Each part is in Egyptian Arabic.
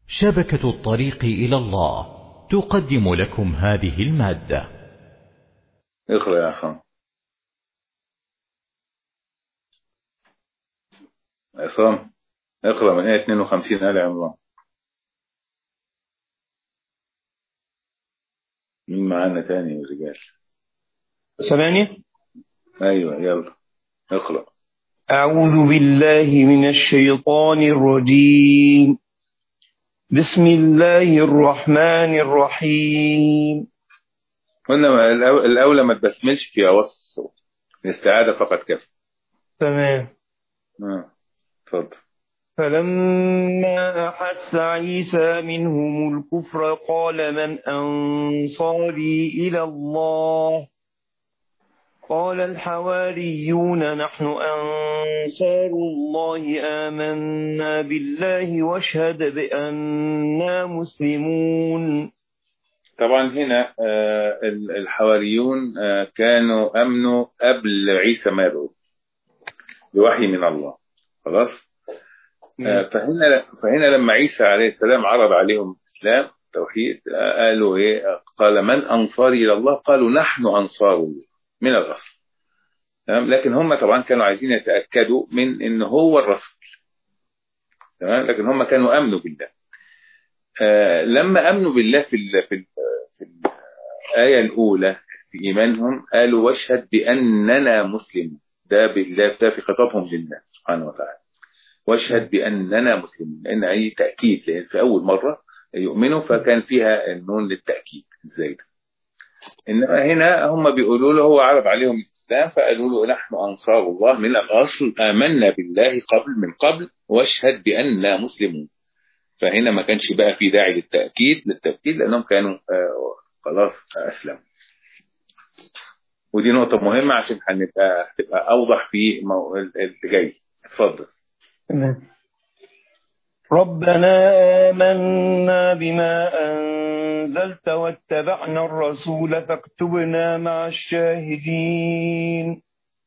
شبكة الطريق إلى الله تقدم لكم هذه المادة اقرأ يا عصام عصام اقرأ من آية 52 آل عمران مين معانا تاني يا رجال سامعني ايوه يلا اقرأ أعوذ بالله من الشيطان الرجيم بسم الله الرحمن الرحيم قلنا ما- الأو- الأولى ما تبسملش في أوسط الصوت الاستعادة فقط كفى تمام آه. اتفضل فلما أحس عيسى منهم الكفر قال من أنصاري إلى الله قال الحواريون نحن أنصار الله آمنا بالله واشهد بأننا مسلمون طبعا هنا آه، ال- الحواريون آه، كانوا أمنوا قبل عيسى ما يدعو بوحي من الله خلاص آه، فهنا فهنا لما عيسى عليه السلام عرض عليهم الإسلام توحيد آه، قالوا إيه آه، قال من أنصاري إلى الله قالوا نحن أنصار الله من الأصل تمام لكن هم طبعا كانوا عايزين يتأكدوا من إن هو الرسول تمام لكن هم كانوا أمنوا بالله آه، لما أمنوا بالله في ال في ال في الآية الأولى في إيمانهم قالوا واشهد بأننا مسلمون ده بالله ده في خطابهم لله سبحانه وتعالى واشهد بأننا مسلمون لأن أي تأكيد لأن في أول مرة يؤمنوا فكان فيها النون للتأكيد ازاي ده إنما هنا هم بيقولوا له هو عرض عليهم الإسلام فقالوا له نحن أنصار الله من الأصل آمنا بالله قبل من قبل واشهد بأننا مسلمون فهنا ما كانش بقى في داعي للتأكيد للتأكيد لأنهم كانوا آه، خلاص أسلموا ودي نقطة مهمة عشان هنبقى هتبقى أوضح في مو- اللي جاي اتفضل تمام. ربنا آمنا بما أنزلت واتبعنا الرسول فاكتبنا مع الشاهدين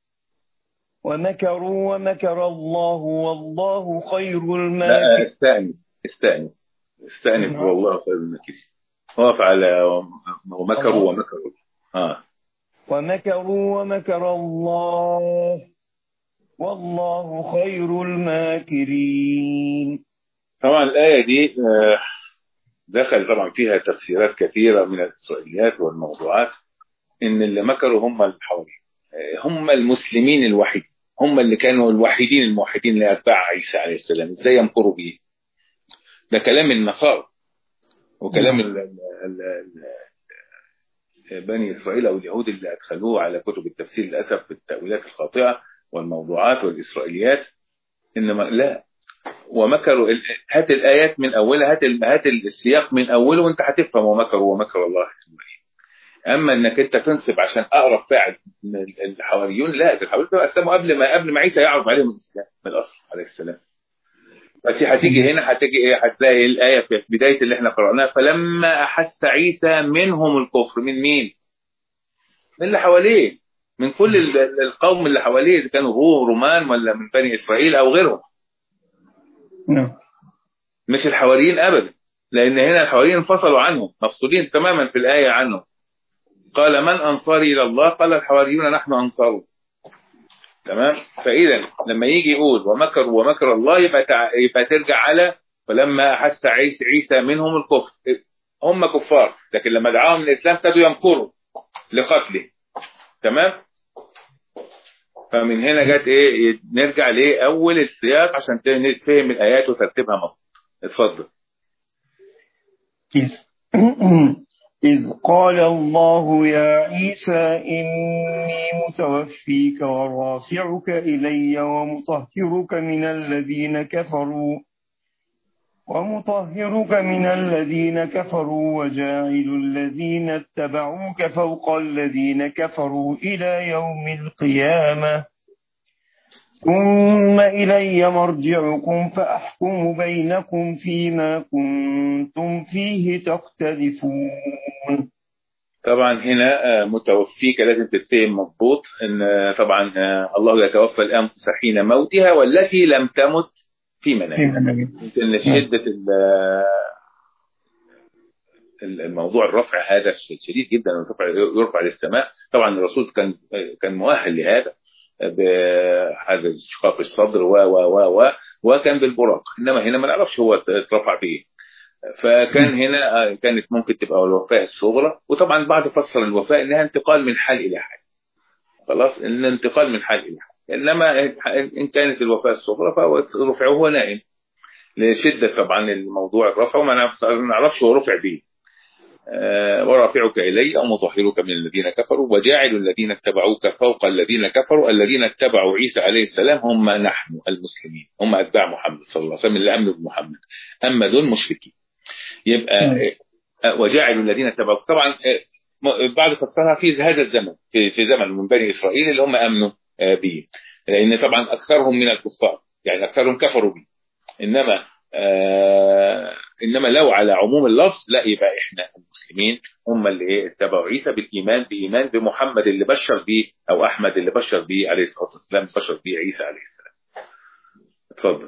ومكروا ومكر الله والله خير لا الماكرين استأنس استأنس استأنس نعم. والله خير الماكرين وقف على ومكروا ومكروا اه ومكروا ومكر الله والله خير الماكرين طبعا الآية دي آه، دخل طبعا فيها تفسيرات كثيرة من الإسرائيليات والموضوعات إن اللي مكروا هم الحواريين آه، هم المسلمين الوحيدين هم اللي كانوا الوحيدين الموحدين لأتباع عيسى عليه السلام إزاي يمكروا بيه ده كلام النصارى وكلام ال ال ال ال بني إسرائيل أو اليهود اللي أدخلوه على كتب التفسير للأسف بالتأويلات الخاطئة والموضوعات والإسرائيليات إنما لا ومكروا ال- هات الآيات من أولها هات ال- هات السياق من أوله وأنت هتفهم ومكروا ومكر الله أما إنك أنت تنسب عشان أقرب فاعل من ال- الحواريون لا ده الحواريون دول أسلموا قبل ما قبل ما عيسى يعرض عليهم الإسلام من الأصل عليه السلام بس هتيجي هنا هتيجي ايه هتلاقي الآية في بداية اللي احنا قرأناها فلما أحس عيسى منهم الكفر من مين؟ من اللي حواليه من كل ال- ال- القوم اللي حواليه إذا كانوا روم رومان ولا من بني إسرائيل أو غيرهم نعم مش الحواريين أبدا لأن هنا الحواريين انفصلوا عنهم مفصولين تماما في الآية عنهم قال من أنصاري إلى الله قال الحواريون نحن أنصاره تمام فإذا لما يجي يقول ومكر ومكر الله يبقى تع... يبقى ترجع على فلما أحس عيسى عيسى منهم الكفر هم كفار لكن لما دعاهم الإسلام ابتدوا يمكروا لقتله تمام فمن هنا جت ايه نرجع لاول السياق عشان نفهم الايات وترتيبها مظبوط اتفضل إذ, إذ قال الله يا عيسى إني متوفيك ورافعك إلي ومطهرك من الذين كفروا ومطهرك من الذين كفروا وجاعل الذين اتبعوك فوق الذين كفروا إلى يوم القيامة ثم إلي مرجعكم فأحكم بينكم فيما كنتم فيه تختلفون طبعا هنا آه، متوفيك لازم تتفهم مضبوط ان آه، طبعا آه، الله يتوفى الانفس حين موتها والتي لم تمت في في منامها منامها. يمكن لشده ال- آه، الموضوع الرفع هذا شديد جدا يرفع يرفع للسماء طبعا الرسول كان كان مؤهل لهذا بهذا شقاق الصدر و و و و وكان بالبراق انما هنا ما نعرفش هو اترفع بايه فكان هنا كانت ممكن تبقى الوفاة الصغرى وطبعا بعد فسر الوفاة انها انتقال من حال الى حال خلاص ان انتقال من حال الى حال انما ان كانت الوفاة الصغرى فهو رفعه هو نائم لشدة طبعا الموضوع الرفع وما نعرفش هو رفع به أه ورافعك إلي ومطهرك من الذين كفروا وجاعل الذين اتبعوك فوق الذين كفروا الذين اتبعوا عيسى عليه السلام هم نحن المسلمين هم أتباع محمد صلى الله عليه وسلم اللي أمنوا بمحمد أما دول مشركين يبقى أه وجاعل الذين اتبعوك طبعا أه بعد فسرها في هذا الزمن في, في زمن من بني إسرائيل اللي هم أمنوا به لأن طبعا أكثرهم من الكفار يعني أكثرهم كفروا به إنما آه انما لو على عموم اللفظ لا يبقى احنا المسلمين هم اللي ايه اتبعوا عيسى بالايمان بايمان بمحمد اللي بشر بيه او احمد اللي بشر بيه عليه الصلاه والسلام بشر بيه عيسى عليه السلام. اتفضل.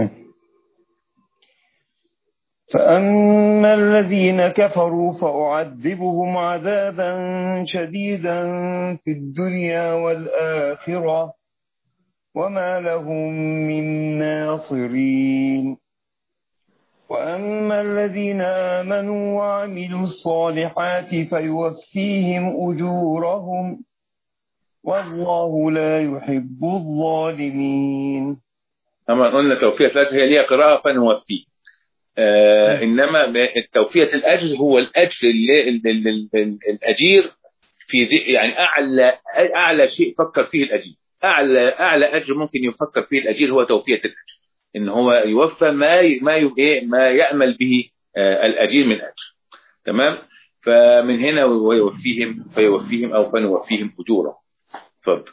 فأما الذين كفروا فأعذبهم عذابا شديدا في الدنيا والآخرة وما لهم من ناصرين وأما الذين آمنوا وعملوا الصالحات فيوفيهم أجورهم والله لا يحب الظالمين أما قلنا توفية الأجر هي ليها قراءة فنوفيه آه إنما توفية الأجر هو الأجر اللي الأجير في يعني أعلى أعلى شيء فكر فيه الأجير أعلى أعلى أجر ممكن يفكر فيه الأجير هو توفية الأجر ان هو يوفى ما ما ايه ما يامل به الاجير من اجر تمام فمن هنا ويوفيهم فيوفيهم او فنوفيهم اجورهم اتفضل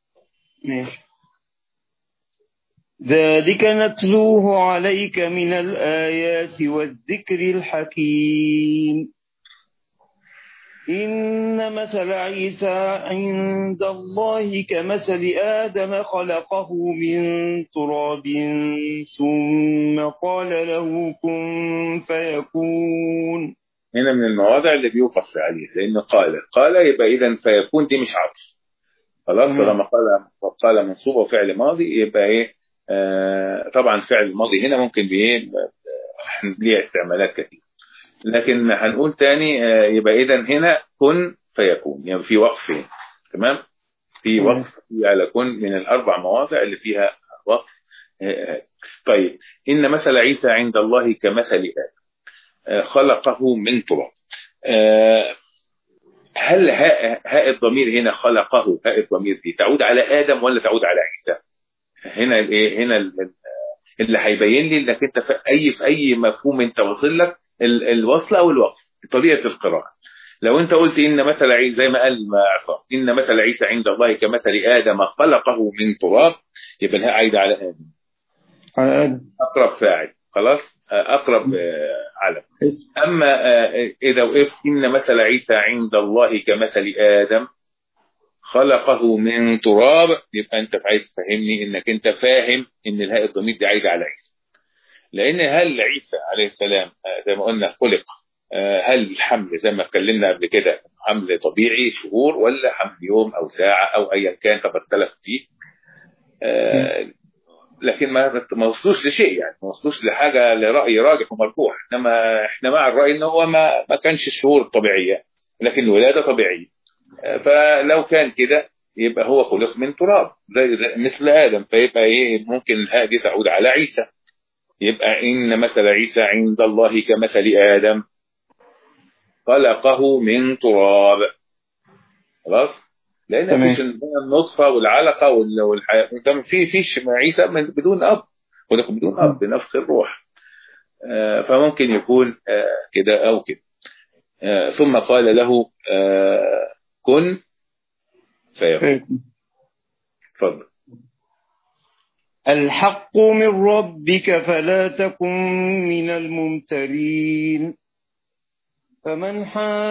ذلك نتلوه عليك من الآيات والذكر الحكيم إن مثل عيسى عند الله كمثل آدم خلقه من تراب ثم قال له كن فيكون هنا من المواضع اللي بيوقف عليه لأنه قال قال يبقى إذا فيكون دي مش عطف خلاص لما قال قال منصوب وفعل ماضي يبقى إيه آه طبعا فعل الماضي هنا ممكن بإيه ليه استعمالات كثيرة لكن هنقول تاني يبقى اذا هنا كن فيكون يعني في وقف تمام في وقف على كن من الاربع مواضع اللي فيها وقف طيب ان مثل عيسى عند الله كمثل ادم خلقه من تراب هل هاء هاء الضمير هنا خلقه هاء الضمير دي تعود على ادم ولا تعود على عيسى هنا الايه هنا اللي هيبين لي انك انت في اي في اي مفهوم انت واصل لك الوصل او الوقف طريقه القراءه لو انت قلت ان مثل عيسى زي ما قال عصام ان مثل عيسى عند الله كمثل ادم خلقه من تراب يبقى الهاء عايده على ادم على ادم اقرب فاعل خلاص اقرب علم اما اذا وقفت ان مثل عيسى عند الله كمثل ادم خلقه من تراب يبقى انت عايز تفهمني انك انت فاهم ان الهاء الضمير دي عايده على عيسى لان هل عيسى عليه السلام زي ما قلنا خلق هل الحمل زي ما اتكلمنا قبل كده حمل طبيعي شهور ولا حمل يوم او ساعه او ايا كان طب اختلف فيه لكن ما ما وصلوش لشيء يعني ما وصلوش لحاجه لراي راجح ومرجوح انما احنا مع الراي ان هو ما ما كانش الشهور طبيعيه لكن الولاده طبيعيه فلو كان كده يبقى هو خلق من تراب زي مثل ادم فيبقى ايه ممكن الهاء دي تعود على عيسى يبقى ان مثل عيسى عند الله كمثل ادم خلقه من تراب خلاص لان مفيش النطفه والعلقه والحياه في فيش عيسى بدون اب خلق بدون اب بنفخ الروح آه فممكن يكون آه كده او كده آه ثم قال له كن فيكون تفضل الحق من ربك فلا تكن من الممترين فمن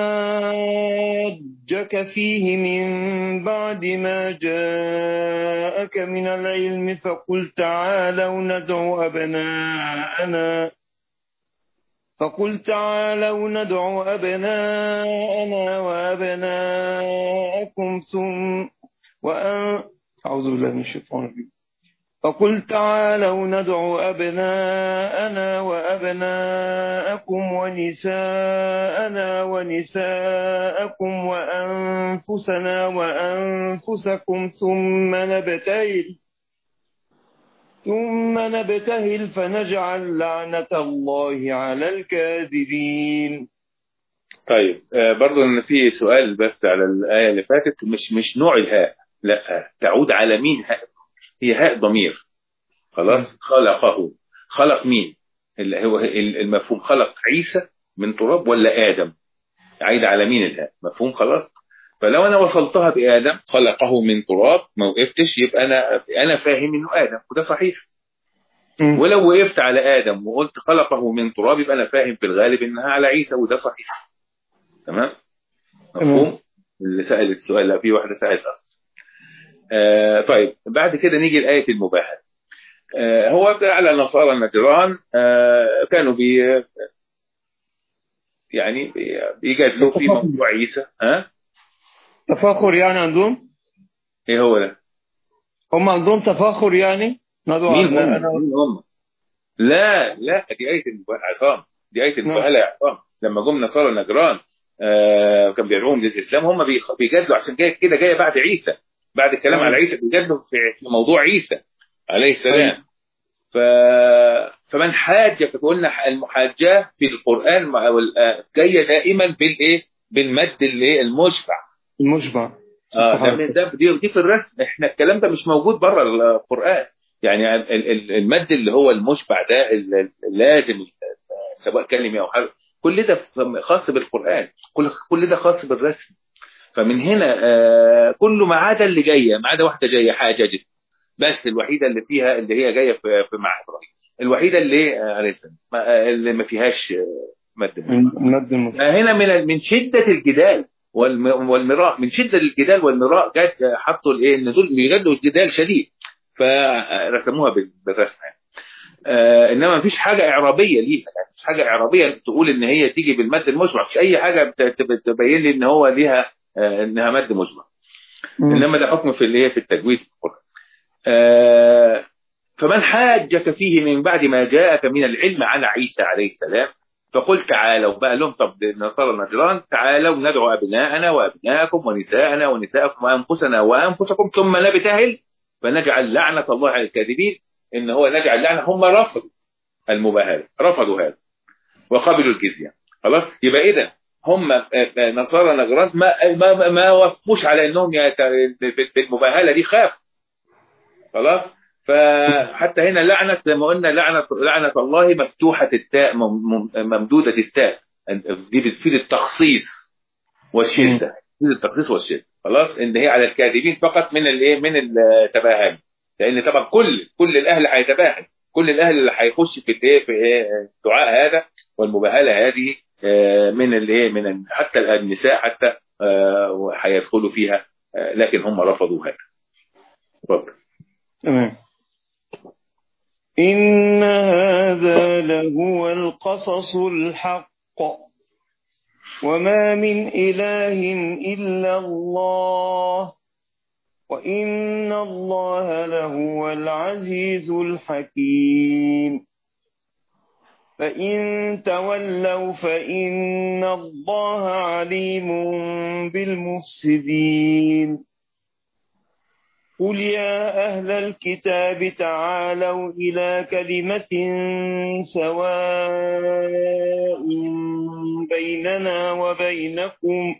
حاجك فيه من بعد ما جاءك من العلم فقل تعالوا ندعو أبناءنا فقل تعالوا ندع أبناءنا وأبناءكم ثم وأن أعوذ بالله من الشيطان الرجيم فقل تعالوا ندع أبناءنا وأبناءكم ونساءنا ونساءكم وأنفسنا وأنفسكم ثم نبتهل ثم نبتهل فنجعل لعنة الله على الكاذبين طيب آه برضو ان في سؤال بس على الآية اللي فاتت مش مش نوع الهاء لا تعود على مين هاء هي هاء ضمير خلاص خلقه خلق مين اللي هو المفهوم خلق عيسى من تراب ولا آدم عايد على مين الهاء مفهوم خلاص فلو انا وصلتها بآدم خلقه من تراب ما وقفتش يبقى انا انا فاهم انه آدم وده صحيح ولو وقفت على آدم وقلت خلقه من تراب يبقى انا فاهم في الغالب انها على عيسى وده صحيح تمام مفهوم اللي سأل السؤال لا في واحدة سألت أصلا آه طيب بعد كده نيجي لآية المباهلة آه هو على نصارى النجران آه كانوا بي يعني بيجادلوا في موضوع عيسى ها تفاخر يعني عندهم ايه هو ده هم عندهم تفاخر يعني ندعو مين هم أبناءنا مين هم لا لا دي آية المباهلة عصام دي آية المباهلة يا عصام لما جم نصارى النجران آه كان بيدعوهم للإسلام هم بيجادلوا عشان جاي كده جاية بعد عيسى بعد الكلام مم. على عيسى بيجادلوا في في موضوع عيسى عليه السلام ف... فمن حاجة قلنا المحاجاة في القرآن مع- وال- جاية دائما بالايه بالمد اللي المشبع المشبع اه ده من- ده دي, دي في الرسم احنا الكلام ده مش موجود بره القرآن يعني ال- ال- المد اللي هو المشبع ده ال- ال- اللازم سواء كلمة او حرف كل ده خاص بالقرآن كل كل ده خاص بالرسم فمن هنا آه كله ما عدا اللي جايه ما عدا واحده جايه حاجه جدا بس الوحيده اللي فيها اللي هي جايه في في مع ابراهيم الوحيده اللي آه عليه السلام ما- آه، اللي ما فيهاش آه، مد مشبع. المد المشبع هنا من من شده الجدال والم- والمراء من شده الجدال والمراء جت حطوا الايه ان دول بيجادلوا جدال شديد فرسموها بال- بالرسم يعني. آه انما مفيش حاجه اعرابيه ليها يعني مفيش حاجه اعرابيه تقول ان هي تيجي بالمد المشبع مفيش اي حاجه بت- بت- تبين لي ان هو ليها آه انها مد مشبع انما ده حكم في الايه في التجويد في القران آه فمن حاجك فيه من بعد ما جاءك من العلم عن عيسى عليه السلام فقل تعالوا بقى لهم طب نصارى النجران تعالوا ندعو ابناءنا وابناءكم ونساءنا ونساءكم وانفسنا وانفسكم ثم نبتهل فنجعل لعنه الله على الكاذبين ان هو نجعل لعنه هم رفضوا المباهله رفضوا هذا وقبلوا الجزيه خلاص يبقى اذا هم آه، آه، نصارى نجران ما ما ما وافقوش على انهم يت- في في المباهله دي خافوا خلاص فحتى هنا لعنة زي ما قلنا لعنة لعنة الله مفتوحة التاء مم- مم- ممدودة التاء دي بتفيد التخصيص والشدة بتفيد التخصيص والشدة خلاص ان هي على الكاذبين فقط من الايه من التباهل لان طبعا كل كل الاهل هيتباهل كل الاهل اللي هيخش في الايه في إيه الدعاء هذا والمباهله هذه آه، من الايه من ال- حتى النساء حتى آه، هيدخلوا فيها آه، لكن هم رفضوا هذا اتفضل تمام إن هذا لهو القصص الحق وما من إله إلا الله وإن الله لهو العزيز الحكيم فإن تولوا فإن الله عليم بالمفسدين قل يا أهل الكتاب تعالوا إلى كلمة سواء بيننا وبينكم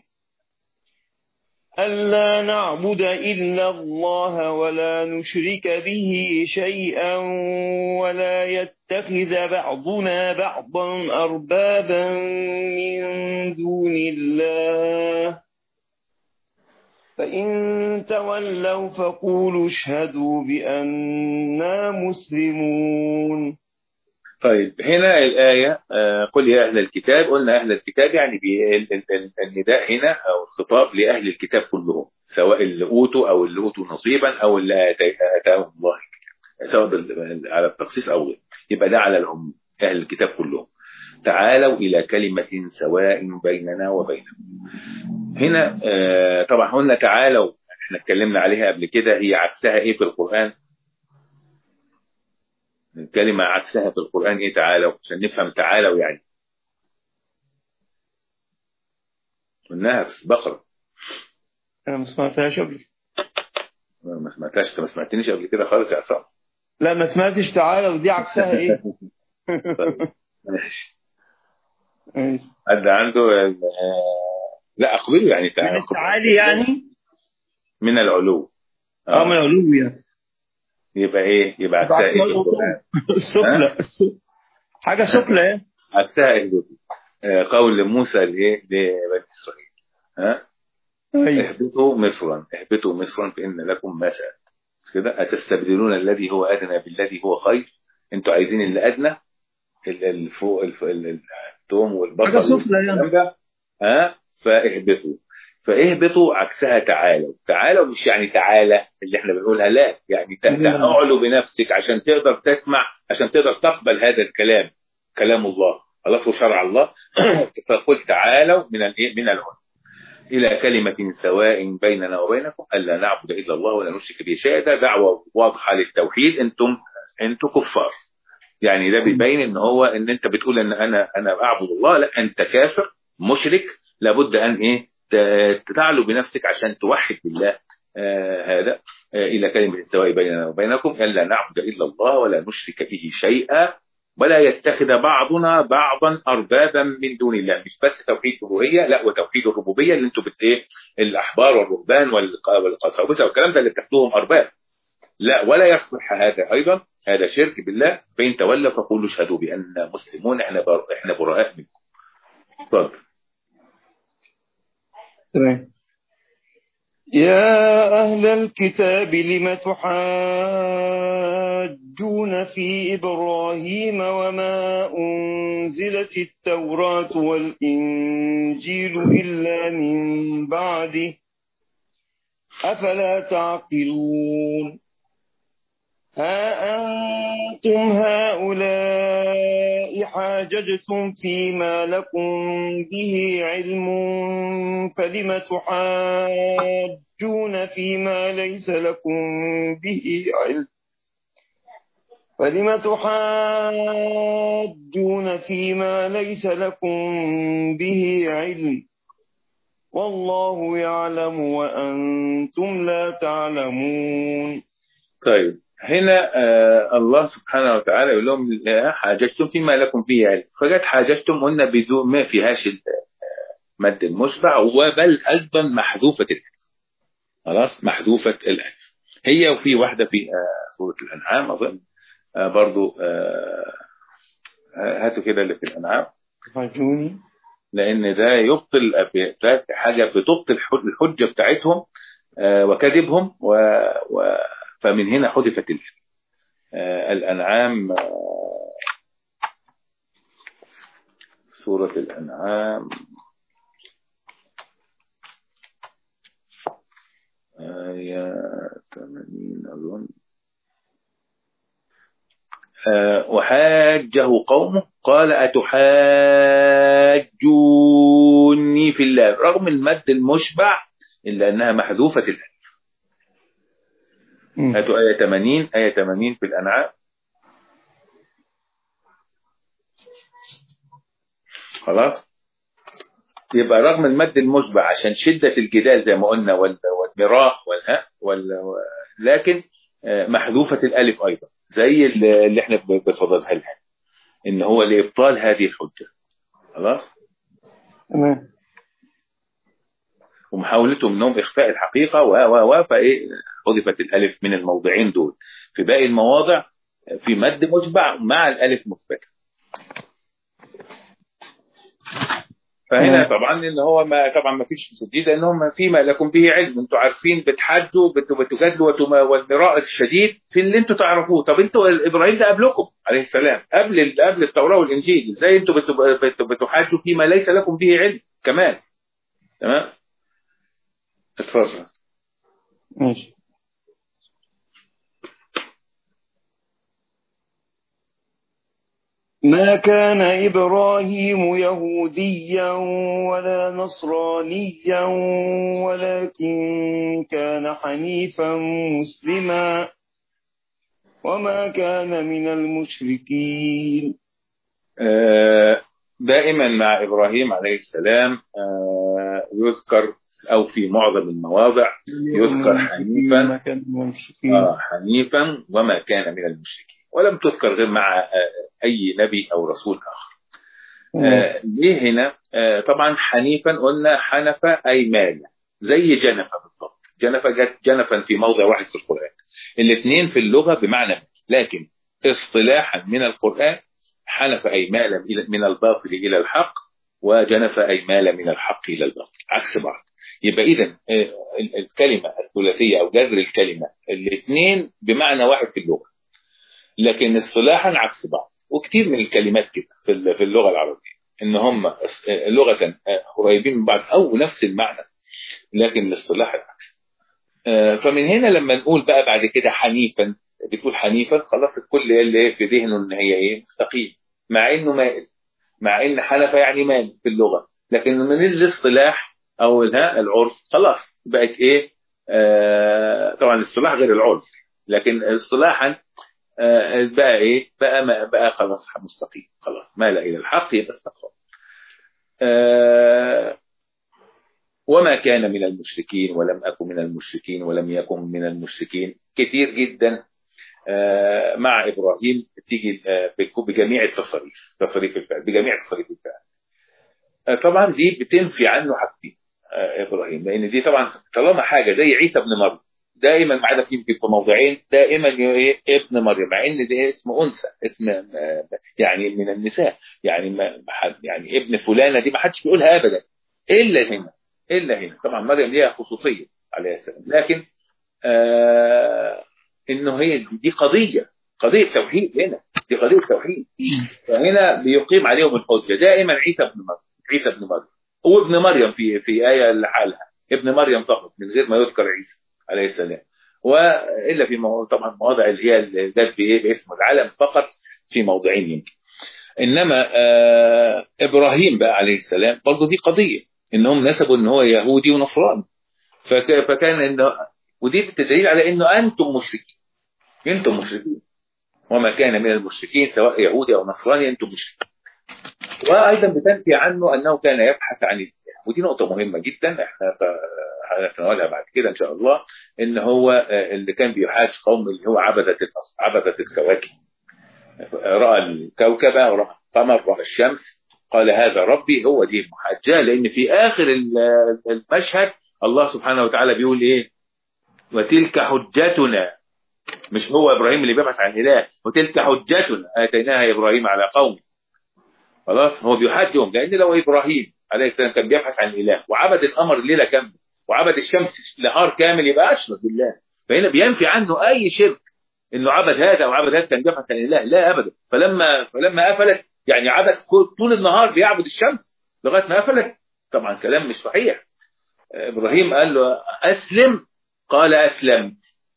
ألا نعبد إلا الله ولا نشرك به شيئا ولا يتخذ بعضنا بعضا أربابا من دون الله فإن تولوا فقولوا اشهدوا بأننا مسلمون طيب هنا الآية آه، قل يا أهل الكتاب قلنا أهل الكتاب يعني بي- ال- ال- ال- النداء هنا أو الخطاب لأهل الكتاب كلهم سواء اللي أوتوا أو اللي أوتوا نصيبا أو اللي آتا- آتاهم الله الكتاب سواء بال- على التخصيص أو غيره يبقى ده على العموم أهل الكتاب كلهم تعالوا إلى كلمة سواء بيننا وبينكم هنا آه، طبعا قلنا تعالوا احنا اتكلمنا عليها قبل كده هي عكسها ايه في القرآن الكلمة عكسها في القرآن ايه تعالوا عشان نفهم تعالوا يعني قلناها في بقرة انا ما سمعتهاش قبل ما سمعتهاش انت ما سمعتنيش قبل كده خالص يا عصام لا ما سمعتش تعالى ودي عكسها ايه ماشي ماشي. حد عنده آه، لا اقبله يعني من تعالى التعالي يعني من العلو اه من العلو يعني يبقى ايه يبقى عكسها بعكس ايه في العلو. القرآن السفلى السفلى. حاجه سفلى يعني عكسها اهبطوا آه، قول موسى لايه لبني اسرائيل ها ايوه اهبطوا مصرا اهبطوا مصرا فان لكم ما سألت مش كده اتستبدلون الذي هو ادنى بالذي هو خير انتوا عايزين اللي ادنى ال- اللي فوق الف- ال- ال- التوم والبصل حاجة سفلى يعني. والكلام ده ها فاهبطوا فاهبطوا عكسها تعالوا تعالوا مش يعني تعالى اللي احنا بنقولها لا يعني ت- لا. تعالوا بنفسك عشان تقدر تسمع عشان تقدر تقبل هذا الكلام كلام الله خلاص وشرع الله فقل تعالوا من الايه من العلم الى كلمه سواء بيننا وبينكم الا نعبد الا الله ولا نشرك به شيئا ده دعوه واضحه للتوحيد انتم انتم كفار يعني ده بيبين ان هو ان انت بتقول ان انا انا اعبد الله لا انت كافر مشرك لابد ان ايه ت- تعلو بنفسك عشان توحد بالله آه هذا آه الى كلمه سواء بيننا وبينكم الا نعبد الا الله ولا نشرك به شيئا ولا يتخذ بعضنا بعضا اربابا من دون الله مش بس توحيد الالوهيه لا وتوحيد الربوبيه اللي انتم بت ايه الاحبار والرهبان والق- والقساوسه والكلام ده اللي بتاخدوهم ارباب لا ولا يصلح هذا ايضا هذا شرك بالله فان تولوا فقولوا اشهدوا باننا مسلمون احنا بر... احنا براء منكم اتفضل تمام يا أهل الكتاب لم تحاجون في إبراهيم وما أنزلت التوراة والإنجيل إلا من بعده أفلا تعقلون ها أنتم هؤلاء حاججتم فيما لكم به علم فلم تحاجون فيما ليس لكم به علم فلم تحاجون فيما ليس لكم به علم والله يعلم وأنتم لا تعلمون طيب هنا آه الله سبحانه وتعالى يقول لهم لا حاججتم فيما لكم فيه علم فجت حاججتم قلنا بدون ما فيهاش المد المشبع وبل ايضا محذوفه الالف خلاص محذوفه الالف هي وفي واحده في آه سوره الانعام اظن آه برضو آه هاتوا كده اللي في الانعام حاجوني لان ده يبطل ده حاجه بتبطل الحجه بتاعتهم آه وكذبهم و, و فمن هنا حذفت ال- آه، الأنعام آه، سورة الأنعام آية 80 أظن آه، وحاجه قومه قال أتحاجوني في الله رغم المد المشبع إلا أنها محذوفة الألف هاتوا آية 80 آية 80 في الأنعام خلاص يبقى رغم المد المشبع عشان شدة الجدال زي ما قلنا وال- والمراء والها وال... لكن آه، محذوفة الألف أيضا زي اللي اللي احنا ب- بصددها لها إن هو لإبطال هذه الحجة خلاص تمام ومحاولتهم انهم اخفاء الحقيقه و و و فايه حذفت الالف من الموضعين دول في باقي المواضع في مد مشبع مع الالف مثبته فهنا مم. طبعا ان هو ما طبعا ما فيش تسديد لانهم فيما لكم به علم انتوا عارفين بتحاجوا بت- بتجادلوا وتما- والمراء الشديد في اللي انتوا تعرفوه طب انتوا ابراهيم ده قبلكم عليه السلام قبل ال- قبل التوراه والانجيل ازاي انتوا بت- بت- بتحاجوا فيما ليس لكم به علم كمان تمام اتفضل ماشي ما كان إبراهيم يهوديا ولا نصرانيا ولكن كان حنيفا مسلما وما كان من المشركين آه، دائما مع إبراهيم عليه السلام آه، يذكر أو في معظم المواضع يذكر حنيفا ما كان من المشركين آه، حنيفا وما كان من المشركين ولم تذكر غير مع آه، أي نبي أو رسول آخر آه، ليه هنا آه، طبعا حنيفا قلنا حنف أي مال زي جنفة بالضبط جنفة جت جنفا في موضع واحد في القرآن الاثنين في اللغة بمعنى مال. لكن اصطلاحا من القرآن حنف أي مال إلى- من الباطل إلى الحق وجنف أي مال من الحق إلى الباطل عكس بعض يبقى إذا الكلمة الثلاثية أو جذر الكلمة الاثنين بمعنى واحد في اللغة لكن اصطلاحا عكس بعض وكثير من الكلمات كده في ال- في اللغة العربية ان هم اس- لغة قريبين من بعض او نفس المعنى لكن الاصطلاح العكس آه، فمن هنا لما نقول بقى بعد كده حنيفا بتقول حنيفا خلاص الكل اللي إيه في ذهنه ان هي ايه مستقيم مع انه مائل مع ان حنف يعني مال في اللغة لكن من الاصطلاح او الها العرف خلاص بقت ايه آه طبعا الاصطلاح غير العرف لكن اصطلاحا آه، بقى ايه بقى ما بقى خلاص مستقيم خلاص مال الى الحق يبقى استقام آه، وما كان من المشركين ولم اكن من المشركين ولم يكن من المشركين كتير جدا آه، مع ابراهيم تيجي آه، بك- بجميع التصاريف تصريف الفعل بجميع تصريف الفعل آه، طبعا دي بتنفي عنه حاجتين آه، ابراهيم لان دي طبعا طالما حاجه زي عيسى ابن مريم دائما ما عدا في يمكن في موضعين دائما ايه ابن مريم مع ان ده اسم انثى اسم آه، يعني من النساء يعني ما ما حد يعني ابن فلانه دي ما حدش بيقولها ابدا الا هنا الا هنا طبعا مريم ليها خصوصيه عليه السلام لكن آه انه هي دي- دي قضيه قضيه توحيد هنا دي قضيه توحيد فهنا بيقيم عليهم الحجه دائما عيسى ابن مريم عيسى ابن مريم هو ابن مريم في في ايه لحالها ابن مريم فقط من غير ما يذكر عيسى عليه السلام والا في مو... طبعا مواضع اللي هي اللي جت بايه باسم العلم فقط في موضعين يمكن انما آه ابراهيم بقى عليه السلام برضه دي قضيه انهم نسبوا ان هو يهودي ونصراني فك... فكان انه ودي بتدليل على انه انتم مشركين انتم مشركين وما كان من المشركين سواء يهودي او نصراني انتم مشركين وايضا بتنفي عنه انه كان يبحث عن الاله ودي نقطه مهمه جدا احنا هنتناولها بعد كده ان شاء الله ان هو آه، اللي كان بيحاج قوم اللي هو عبده الأص- عبده الكواكب راى الكوكب راى القمر راى الشمس قال هذا ربي هو دي المحاجاه لان في اخر ال- المشهد الله سبحانه وتعالى بيقول ايه وتلك حجتنا مش هو ابراهيم اللي بيبحث عن اله وتلك حجتنا اتيناها ابراهيم على قومه خلاص هو بيحجهم لان لو ابراهيم عليه السلام كان بيبحث عن اله وعبد القمر ليله كامله وعبد الشمس نهار كامل يبقى اشرك بالله فهنا بينفي عنه اي شرك انه عبد هذا او عبد هذا كان بيبحث عن اله لا ابدا فلما فلما قفلت يعني عبد كل- طول النهار بيعبد الشمس لغايه ما قفلت طبعا كلام مش صحيح ابراهيم قال له اسلم قال اسلمت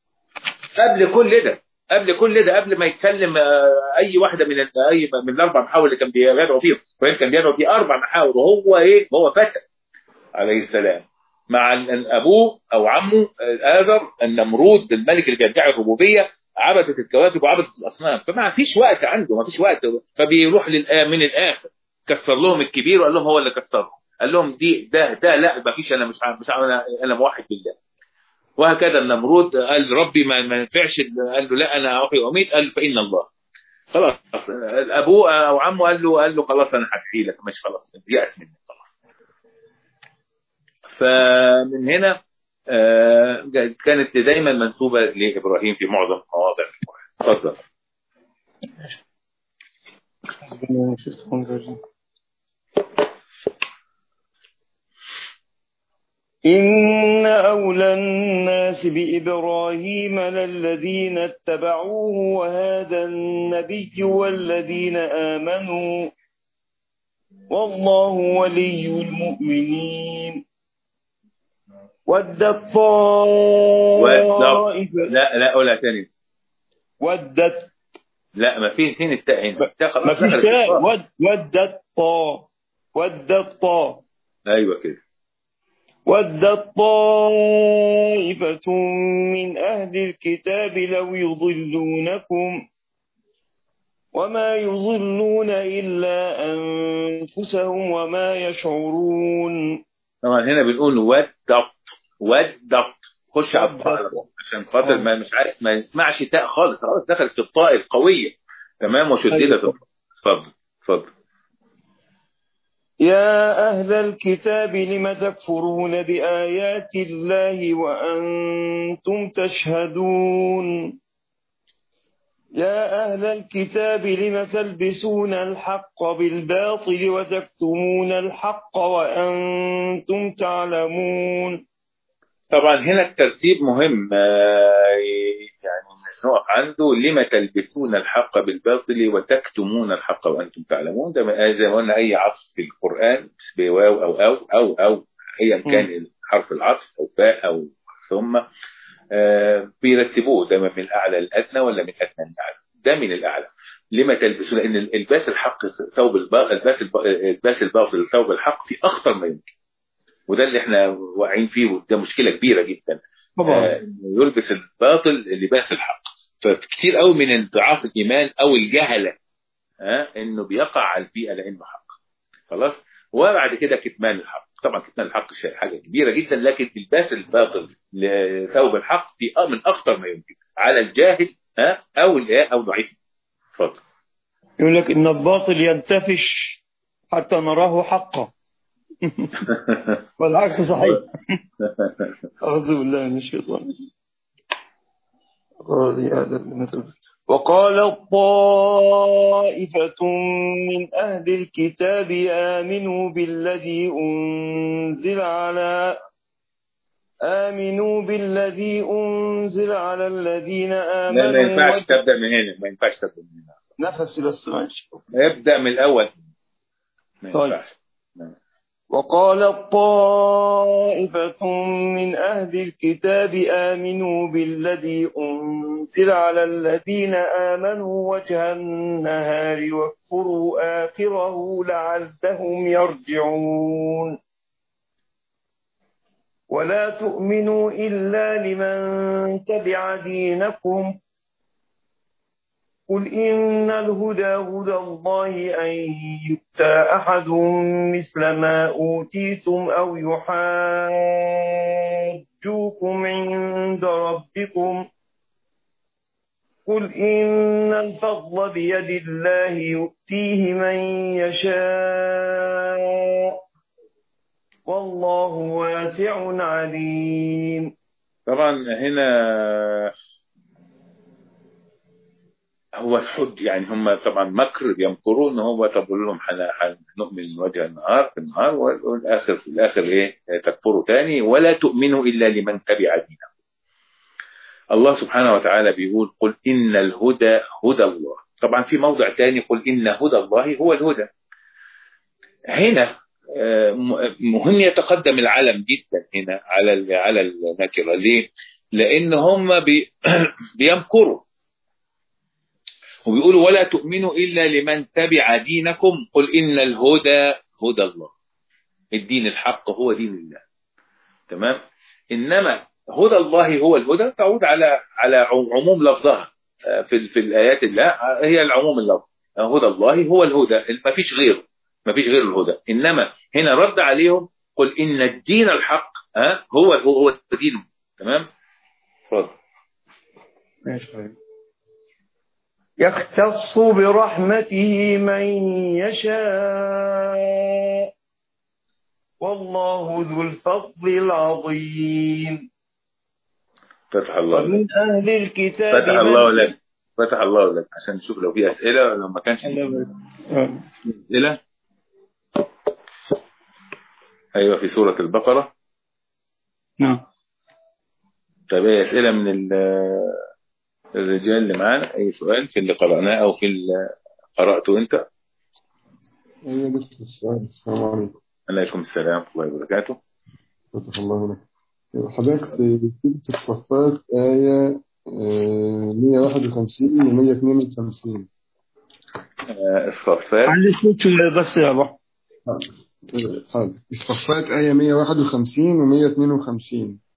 قبل كل ده قبل كل ده قبل ما يتكلم آه، اي واحده من ال- اي من الاربع محاور اللي كان بيدعو فيهم ابراهيم كان بيدعو في اربع محاور وهو ايه وهو فتى عليه السلام مع ان أن ابوه او عمه آه، اذر النمرود الملك اللي بيدعي الربوبيه عبدت الكواكب وعبدت الاصنام فما فيش وقت عنده ما فيش وقت فبيروح للآ من الاخر كسر لهم الكبير وقال لهم هو اللي كسرهم قال لهم دي ده ده لا ما فيش انا مش ع- مش ع- انا انا موحد بالله وهكذا النمرود قال ربي ما ما ينفعش قال له لا انا احيي واميت قال فان الله خلاص ابوه او عمه قال له قال له خلاص انا هحكي لك مش خلاص يأس مني خلاص فمن هنا آه، كانت دايما منسوبه لابراهيم في معظم مواضع القران اتفضل إن أولى الناس بإبراهيم للذين اتبعوه وهذا النبي والذين آمنوا والله ولي المؤمنين ودت طائفة لا لا قولها تاني ودت لا ما في فين التاء هنا التاء خلاص ما في دخلت تاء الطاء. ود ودت طا ودت طا ايوه كده ودت طائفة من أهل الكتاب لو يضلونكم وما يضلون إلا أنفسهم وما يشعرون طبعا هنا بنقول ودت ودت خش على الطاء على طول. عشان خاطر ما مش عارف ما يسمعش تاء خالص خلاص دخلت في الطاء القويه تمام وشددت أيوة. اتفضل اتفضل يا أهل الكتاب لم تكفرون بآيات الله وأنتم تشهدون يا أهل الكتاب لم تلبسون الحق بالباطل وتكتمون الحق وأنتم تعلمون طبعا هنا الترتيب مهم آه، يعني نقف عنده لما تلبسون الحق بالباطل وتكتمون الحق وانتم تعلمون ده ما- زي ما قلنا اي عطف في القران بواو او او او او ايا كان حرف العطف او فاء او ثم آه، بيرتبوه ده من الاعلى للادنى ولا من الادنى للاعلى ده من الاعلى لما تلبسون ان الباس الحق ثوب الباطل الباس الب- الباس الباطل ثوب الحق في اخطر ما يمكن وده اللي احنا واقعين فيه وده مشكله كبيره جدا آه، إنه يلبس الباطل لباس الحق فكتير قوي من ضعاف الايمان او الجهله ها انه بيقع على البيئه لانه حق خلاص وبعد كده كتمان الحق طبعا كتمان الحق شيء حاجه كبيره جدا لكن الباس الباطل لثوب الحق في من اخطر ما يمكن على الجاهل ها او الايه او ضعيف اتفضل يقول لك إن الباطل ينتفش حتى نراه حقا والعكس صحيح أعوذ بالله من الشيطان الرجيم. قال يا ذا المثل. وقال طائفة من أهل الكتاب آمنوا بالذي أنزل على آمنوا بالذي أنزل على الذين آمنوا لا ما ينفعش وجه- تبدا من هنا ما ينفعش تبدا من هنا نفس بس ماشي ابدا من الاول ما طيب. ينفعش وقال طائفة من أهل الكتاب آمنوا بالذي أنزل على الذين آمنوا وجه النهار واكفروا آخره لعلهم يرجعون ولا تؤمنوا إلا لمن تبع دينكم قل إن الهدى هدى الله أن يؤتى أحد مثل ما أوتيتم أو يحاجوكم عند ربكم قل إن الفضل بيد الله يؤتيه من يشاء والله واسع عليم طبعا هنا هو الحج يعني هم طبعا مكر بيمكروا ان هو طب قول لهم حن- هنؤمن من وجه النهار في النهار والاخر في الاخر ايه تكفروا تاني ولا تؤمنوا الا لمن تبع دينكم. الله سبحانه وتعالى بيقول قل ان الهدى هدى الله. طبعا في موضع تاني قل ان هدى الله هو الهدى. هنا آه، م- مهم يتقدم العلم جدا هنا على ال- على النكره ليه؟ لان هم بي بيمكروا وبيقولوا ولا تؤمنوا الا لمن تبع دينكم قل ان الهدى هدى الله الدين الحق هو دين الله تمام انما هدى الله هو الهدى تعود على على عموم لفظها آه، في في الايات الله آه، هي العموم اللفظ آه، هدى الله هو الهدى ما فيش غيره ما فيش غير الهدى انما هنا رد عليهم قل ان الدين الحق ها هو هو هو دينه تمام اتفضل يختص برحمته من يشاء والله ذو الفضل العظيم فتح الله لك ومن أهل الكتاب فتح الله لك فتح الله لك عشان نشوف لو في اسئله لو ما كانش في آه. اسئله ايوه في سوره البقره نعم طيب ايه اسئله من ال- الرجال اللي معانا اي سؤال في اللي قراناه او في اللي قراته انت أيوة دكتور السؤال السلام عليكم عليكم السلام ورحمه الله وبركاته فتح الله لك حضرتك في سورة الصفات آية آه، 151 و 152 آه، الصفات علي صوت بس يا ابو حاضر الصفات آية 151 و 152